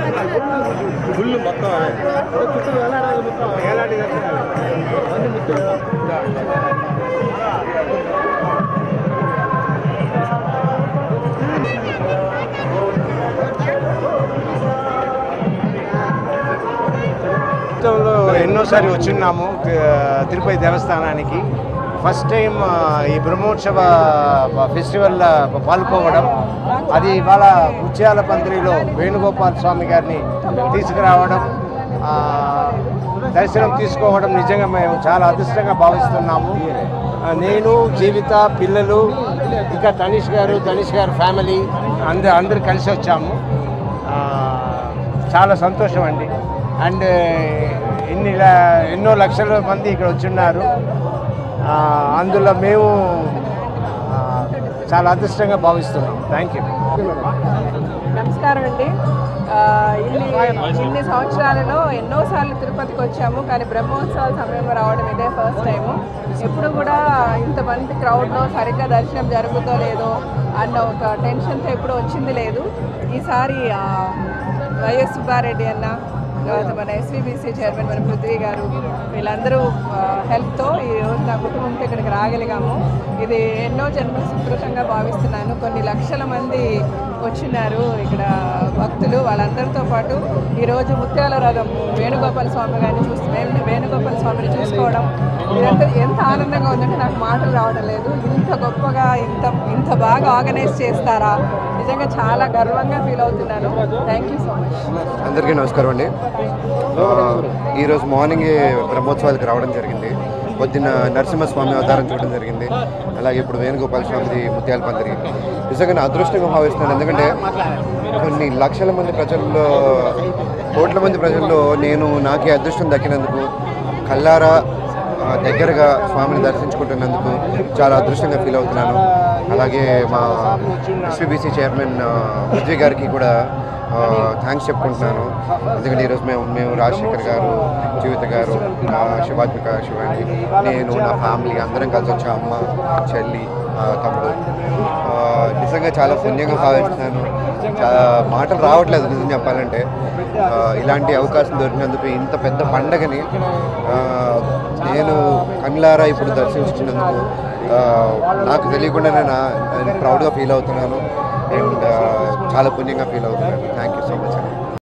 full మొత్తం అవే చుట్టూ వేలాడాలి మొత్తం వేలాడి అన్ని ముత్తులు జీవితంలో ఎన్నోసారి వచ్చిన్నాము తి- తిరుపతి దేవస్థానానికి ఫస్ట్ టైం ఆ, ఈ బ్రహ్మోత్సవ ఫెస్టివల్ పాల్గొవడం అది ఇవాళ ముత్యాల పందిరిలో వేణుగోపాల్ స్వామి గారిని తీసుకురావడం ఆ, దర్శనం తీసుకోవడం నిజంగా మేము చాలా అదృష్టంగా భావిస్తున్నాము ఆ, నేను జీవిత పిల్లలు ఇంకా తనీష్ గారు తనీష్ గారు ఫ్యామిలీ అందరు అందరు కలిసి వచ్చాము ఆ, చాలా సంతోషం అండి అండ్ ఇన్ని ల- ఎన్నో లక్షల మంది ఇక్కడ వచ్చున్నారు ఆ, అందులో మేము ఆ, చాలా అదృష్టంగా భావిస్తున్నాం థ్యాంక్ యూ నమస్కారం అండి ఆ, ఇన్ని ఇన్ని సంవత్సరాలలో ఎన్నోసార్లు తిరుపతికి వచ్చాము కానీ బ్రహ్మోత్సవాల సమయంలో రావడం ఇదే ఫస్ట్ టైము ఎప్పుడు కూడా ఇంతమంది క్రౌడ్లో సరిగ్గా దర్శనం జరుగుతో లేదో అన్న ఒక టెన్షన్తో ఎప్పుడు వచ్చింది లేదు ఈసారి ఆ, వైఎస్ సుబ్బారెడ్డి అన్న తర్వాత మన ఎస్వీబీసీ చైర్మన్ మన పృథ్వీ గారు వీళ్ళందరూ హెల్ప్తో ఈ రోజు నా కుటుంబంతో ఇక్కడికి రాగలిగాము ఇది ఎన్నో జన్మల సుకృతంగా భావిస్తున్నాను కొన్ని లక్షల మంది వచ్చినారు ఇక్కడ భక్తులు వాళ్ళందరితో పాటు ఈరోజు ముత్యాల రథం వేణుగోపాల స్వామి గారిని చూసి వేణు వేణుగోపాల స్వామిని చూసుకోవడం ఇదంతా ఎంత ఆనందంగా ఉందంటే నాకు మాటలు రావడం లేదు ఇంత గొప్పగా ఇంత ఇంత బాగా ఆర్గనైజ్ చేస్తారా నిజంగా చాలా గర్వంగా ఫీల్ అవుతున్నాను థ్యాంక్ యూ సో మచ్ అందరికీ నమస్కారం అండి ఆ, ఈరోజు మార్నింగ్ బ్రహ్మోత్సవాలకు రావడం జరిగింది పొద్దున్న నరసింహస్వామి అవతారం చూడడం జరిగింది అలాగే ఇప్పుడు వేణుగోపాల స్వామిది ముత్యాల పందిరి నిజంగా నా అదృష్టంగా భావిస్తున్నాను ఎందుకంటే కొన్ని లక్షల మంది ప్రజల్లో కోట్ల మంది ప్రజల్లో నేను నాకే అదృష్టం దక్కినందుకు కల్లారా ఆ, దగ్గరగా స్వామిని దర్శించుకుంటున్నందుకు చాలా అదృష్టంగా ఫీల్ అవుతున్నాను అలాగే మా ఎస్వీబీసీ చైర్మన్ ఆ, పృథ్వీ గారికి కూడా థ్యాంక్స్ చెప్పుకుంటున్నాను ఎందుకంటే ఈరోజు మేము మేము రాజశేఖర్ గారు జీవిత గారు ఆ, శివాత్మిక శివాణి నేను నా ఫ్యామిలీ అందరం కలిసి వచ్చాం అమ్మ చెల్లి ఆ, తమ్ముడు ఆ, నిజంగా చాలా పుణ్యంగా భావిస్తున్నాను చాలా మాటలు రావట్లేదు నిజం చెప్పాలంటే ఆ, ఇలాంటి అవకాశం దొరికినందుకు ఇంత పెద్ద పండగని ఆ, నేను కళ్ళారా ఇప్పుడు దర్శించుకున్నందుకు ఆ, నాకు తెలియకుండానే నా ప్రౌడ్గా ఫీల్ అవుతున్నాను అండ్ చాలా పుణ్యంగా ఫీల్ అవుతున్నాను థ్యాంక్ యూ సో మచ్ అండి